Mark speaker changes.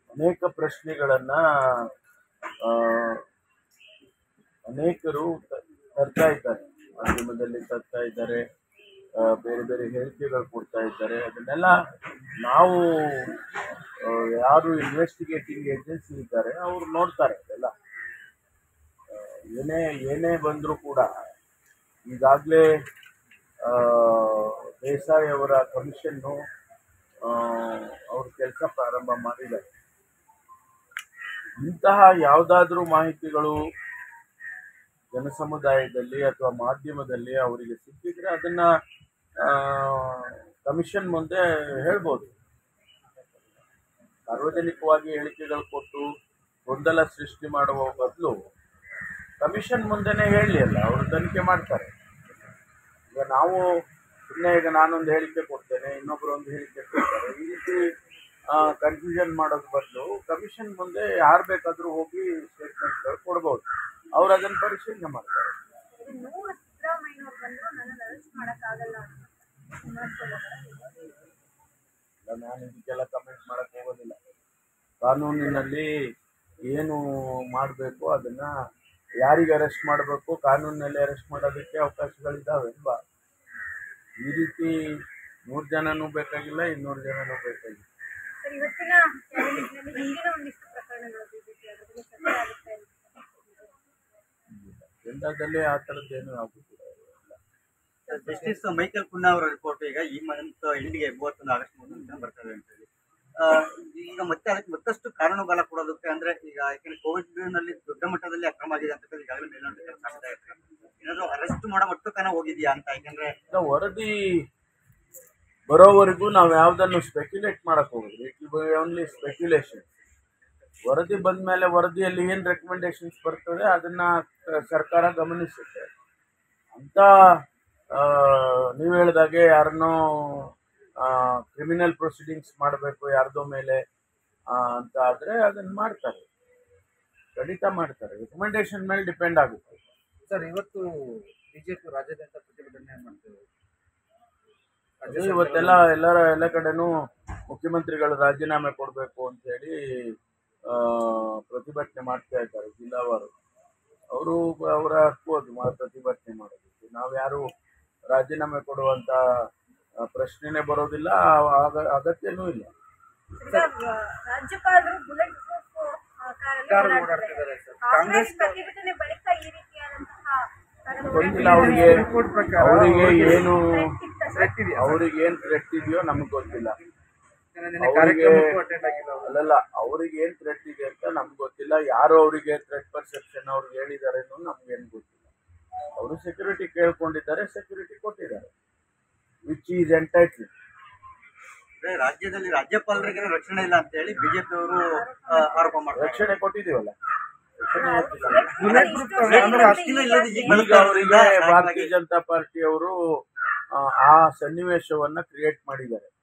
Speaker 1: ಅನೇಕ ಪ್ರಶ್ನೆಗಳನ್ನ ಆ, ಅನೇಕರು ತ- ತರ್ತಾ ಇದ್ದಾರೆ ಮಾಧ್ಯಮದಲ್ಲಿ ತರ್ತಾ ಇದ್ದಾರೆ ಆ, ಬೇರೆ ಬೇರೆ ಹೇಳಿಕೆಗಳು ಕೊಡ್ತಾ ಇದ್ದಾರೆ ಅದನ್ನೆಲ್ಲ ನಾವು ಆ, ಯಾರು ಇನ್ವೆಸ್ಟಿಗೇಟಿಂಗ್ ಏಜೆನ್ಸಿ ಇದ್ದಾರೆ ಅವ್ರು ನೋಡ್ತಾರೆ ಅದೆಲ್ಲ ಆ, ಏನೇ ಏನೇ ಬಂದರೂ ಕೂಡ ಈಗಾಗಲೇ ದೇಸಾಯಿ ಅವರ ಕಮಿಷನ್ನು ಅವ್ರ ಕೆಲಸ ಪ್ರಾರಂಭ ಮಾಡಿದ್ದಾರೆ ಇಂತಹ ಯಾವುದಾದ್ರೂ ಮಾಹಿತಿಗಳು ಜನಸಮುದಾಯದಲ್ಲಿ ಅಥವಾ ಮಾಧ್ಯಮದಲ್ಲಿ ಅವರಿಗೆ ಸಿಕ್ಕಿದ್ರೆ ಅದನ್ನ ಕಮಿಷನ್ ಮುಂದೆ ಹೇಳ್ಬೋದು ಸಾರ್ವಜನಿಕವಾಗಿ ಹೇಳಿಕೆಗಳು ಕೊಟ್ಟು ಗೊಂದಲ ಸೃಷ್ಟಿ ಮಾಡುವ ಬದಲು ಕಮಿಷನ್ ಮುಂದೆನೇ ಹೇಳಲಿ ಅಲ್ಲ ಅವರು ತನಿಖೆ ಮಾಡ್ತಾರೆ ಈಗ ನಾವು ಸುಮ್ಮನೆ ಈಗ ನಾನೊಂದು ಹೇಳಿಕೆ ಕೊಡ್ತೇನೆ ಇನ್ನೊಬ್ರು ಒಂದು ಹೇಳಿಕೆ ಕೊಡ್ತಾರೆ ಈ ರೀತಿ ಕನ್ಫ್ಯೂಷನ್ ಮಾಡೋದ್ ಬದಲು ಕಮಿಷನ್ ಮುಂದೆ ಯಾರು ಬೇಕಾದರೂ ಹೋಗಿ ಸ್ಟೇಟ್ಮೆಂಟ್ಗಳು ಕೊಡ್ಬೋದು ಅವ್ರು ಅದನ್ನು ಪರಿಶೀಲನೆ ಮಾಡ್ತಾರೆ
Speaker 2: ಇದು ನೂರು ಸಿದ್ದರಾಮಯ್ಯನವ್ರು ಬಂದ್ರು ನನ್ನನ್ನು ಅರೆಸ್ಟ್ ಮಾಡಕ್ಕಾಗಲ್ಲ ಅಂತ ಕುಮಾರಸ್ವಾಮಿ ಅವರ
Speaker 1: ಇಲ್ಲ, ನಾನು ಇದಕ್ಕೆಲ್ಲ ಕಮೆಂಟ್ ಮಾಡಕ್ ಹೋಗೋದಿಲ್ಲ ಕಾನೂನಿನಲ್ಲಿ ಏನು ಮಾಡಬೇಕು ಅದನ್ನ ಯಾರಿಗೆ ಅರೆಸ್ಟ್ ಮಾಡಬೇಕು ಕಾನೂನಿನಲ್ಲಿ ಅರೆಸ್ಟ್ ಮಾಡೋದಕ್ಕೆ ಅವಕಾಶಗಳಿದ್ದಾವೆ ಅಲ್ವಾ ಈ ರೀತಿ ನೂರು ಜನನೂ ಬೇಕಾಗಿಲ್ಲ ಇನ್ನೂರು ಜನನೂ ಬೇಕಾಗಿಲ್ಲ
Speaker 2: ಸರ್ ಇವತ್ತಿನ ಕ್ಯಾಬಿನೆಟ್ನಲ್ಲಿ ಹಿಂದಿನ ಒಂದಿಷ್ಟು ಪ್ರಕರಣಗಳು ಬಿಜೆಪಿ ಅದ್ರ ಬಗ್ಗೆ ಚರ್ಚೆ ಆಗುತ್ತೆ ಅಂತ
Speaker 1: ಅಜೆಂಡಾದಲ್ಲಿ ಆ ಥರದ್ದೇನು ಆಗುತ್ತಿಲ್ಲ
Speaker 3: ಜಸ್ಟಿಸ್ ಮೈಕಲ್ ಕುನ್ನಾ ಅವರ ರಿಪೋರ್ಟ್ ಈಗ ಈ ಮಂತ್ ಎಂಡಿಗೆ ಮೂವತ್ತೊಂದು ಆಗಸ್ಟ್ ಮೂವತ್ತೊಂದು ಬರ್ತದೆ ಅಂತ ಹೇಳಿ ಆ, ಈಗ ಮತ್ತೆ ಅದಕ್ಕೆ ಮತ್ತಷ್ಟು ಕಾನೂನು ಬಲ ಕೊಡೋದಕ್ಕೆ ಅಂದ್ರೆ ಈಗ ಯಾಕಂದ್ರೆ ಕೋವಿಡ್ ನಲ್ಲಿ ದೊಡ್ಡ ಮಟ್ಟದಲ್ಲಿ ಅಕ್ರಮ ಆಗಿದೆ ಅಂತ ಈಗಾಗಲೇ ಮೇಲ್ನೋಟಕ್ಕೆ ಸಾಕ್ತಾ ಇರ್ತಾರೆ ಏನಾದ್ರು ಅರೆಸ್ಟ್ ಮಾಡೋ ಮಟ್ಟಕ್ಕನ ಹೋಗಿದ್ಯಾ ಅಂತ ಯಾಕಂದ್ರೆ
Speaker 1: ಇಲ್ಲ, ವರದಿ ಬರೋವರೆಗೂ ನಾವು ಯಾವುದನ್ನು ಸ್ಪೆಕ್ಯುಲೇಟ್ ಮಾಡಕ್ ಹೋಗೋದು it will be only speculation ವರದಿ ಬಂದ ಮೇಲೆ ವರದಿಯಲ್ಲಿ ಏನು ರೆಕಮೆಂಡೇಶನ್ಸ್ ಬರ್ತದೆ ಅದನ್ನ ಕ- ಸರ್ಕಾರ ಗಮನಿಸುತ್ತೆ ಅಂತ ನೀವು ಹೇಳಿದಾಗೆ ಯಾರನ್ನೋ ಕ್ರಿಮಿನಲ್ ಪ್ರೊಸೀಡಿಂಗ್ಸ್ ಮಾಡಬೇಕು ಯಾರ್ದೋ ಮೇಲೆ ಆ, ಅಂತ ಆದರೆ ಅದನ್ನು ಮಾಡ್ತಾರೆ ಖಂಡಿತ ಮಾಡ್ತಾರೆ ರೆಕಮೆಂಡೇಶನ್ ಮೇಲೆ ಡಿಪೆಂಡ್ ಆಗುತ್ತೆ
Speaker 4: ಸರ್ ಇವತ್ತು ಬಿಜೆಪಿ ರಾಜ್ಯಾದ್ಯಂತ ಪ್ರತಿಭಟನೆ ಮಾಡ್ತೇವೆ
Speaker 1: ಅದೇ ಇವತ್ತೆಲ್ಲ ಎಲ್ಲರ ಎಲ್ಲ ಕಡೆನೂ ಮುಖ್ಯಮಂತ್ರಿಗಳು ರಾಜೀನಾಮೆ ಕೊಡಬೇಕು ಅಂತ ಹೇಳಿ ಆ, ಪ್ರತಿಭಟನೆ ಮಾಡ್ತಾ ಇದ್ದಾರೆ ಜಿಲ್ಲಾವಾರು ಅವರು ಅವರ ಹಕ್ಕು ಅದು ಮಾ- ಪ್ರತಿಭಟನೆ ಮಾಡೋದಕ್ಕೆ ನಾವು ಯಾರು ರಾಜೀನಾಮೆ ಕೊಡುವಂತ ಆ, ಪ್ರಶ್ನೆನೇ ಬರೋದಿಲ್ಲ ಆಗ- ಅಗತ್ಯನೂ ಇಲ್ಲ
Speaker 2: ಈಗ ವ- ರಾಜ್ಯಪಾಲರು ಬುಲೆಟ್ ಪ್ರೂಫ್
Speaker 4: ಕಾರ್ ಓಡಾಡ್ತಿದ್ದಾರೆ ಸರ್.
Speaker 2: ಕಾಂಗ್ರೆಸ್ ಪ್ರತಿಭಟನೆ ಬಳಿಕ ಈ ರೀತಿಯಾದಂತಹ ಕಾರಣಗಳು
Speaker 1: ಗೊತ್ತಿಲ್ಲ ಅವರಿಗೆ
Speaker 4: ರಿಪೋರ್ಟ್ ಪ್ರಕಾರ
Speaker 1: ಅವರಿಗೆ ಏನು
Speaker 4: ಥ್ರೆಟ್ ಇದೆಯಾ
Speaker 1: ಅವ್ರಿಗೆ ಏನು ಥ್ರೆಟ್ ಇದೆಯೋ ನಮ್ಗೆ ಗೊತ್ತಿಲ್ಲ
Speaker 4: ನಿನ್ನೆ
Speaker 1: ಅವ್ರಿಗೆ-
Speaker 4: ಕಾರ್ಯಕ್ರಮಕ್ಕೂ ಅಟೆಂಡ್ ಆಗಿಲ್ಲ ಅವರು.
Speaker 1: ಅಲ್ಲಲ್ಲ ಅವ್ರಿಗೆ ಏನ್ ಥ್ರೆಟ್ ಇದೆ ಅಂತ ನಮ್ಗೆ ಗೊತ್ತಿಲ್ಲ ಯಾರು ಅವರಿಗೆ ಥ್ರೆಟ್ ಪರ್ಸೆಪ್ಷನ್ ಅವ್ರಿಗೆ ಹೇಳಿದ್ದಾರೆ ಅನ್ನೋದು ನಮ್ಗೇನು ಗೊತ್ತಿಲ್ಲ ಅವರು ಸೆಕ್ಯೂರಿಟಿ ಕೇಳ್ಕೊಂಡಿದ್ದಾರೆ ಸೆಕ್ಯೂರಿಟಿ ಕೊಟ್ಟಿದ್ದಾರೆ ವಿಚ್ ಈಸ್ ಎಂಟೈಟ್ಲ್
Speaker 3: ಅಂದ್ರೆ ರಾಜ್ಯದಲ್ಲಿ ರಾಜ್ಯಪಾಲರಿಗೆ ರಕ್ಷಣೆ ಇಲ್ಲ ಅಂತ ಹೇಳಿ ಬಿಜೆಪಿ ಅವರು ಆರೋಪ ಮಾಡ್ತಾರೆ
Speaker 1: ರಕ್ಷಣೆ ಕೊಟ್ಟಿದೀವಲ್ಲ ರಕ್ಷಣೆ ಯಾಕಿಲ್ಲ?
Speaker 4: ಬುಲೆಟ್ ಪ್ರೂಫ್ ತಗೊಂಡು ಅಂದ್ರೆ
Speaker 3: ಅಷ್ಟಿನ ಇಲ್ಲದೆ ಈಗ
Speaker 1: ಈಗ
Speaker 3: ಬಳಸ್ತಾ
Speaker 1: ಅವರಿಗೆ
Speaker 3: ಇರೋದ್ರಿಂದ
Speaker 1: ಭಾರತೀಯ ಜನತಾ ಪಾರ್ಟಿ ಅವರು ಆ ಸನ್ನಿವೇಶವನ್ನ ಕ್ರಿಯೇಟ್ ಮಾಡಿದ್ದಾರೆ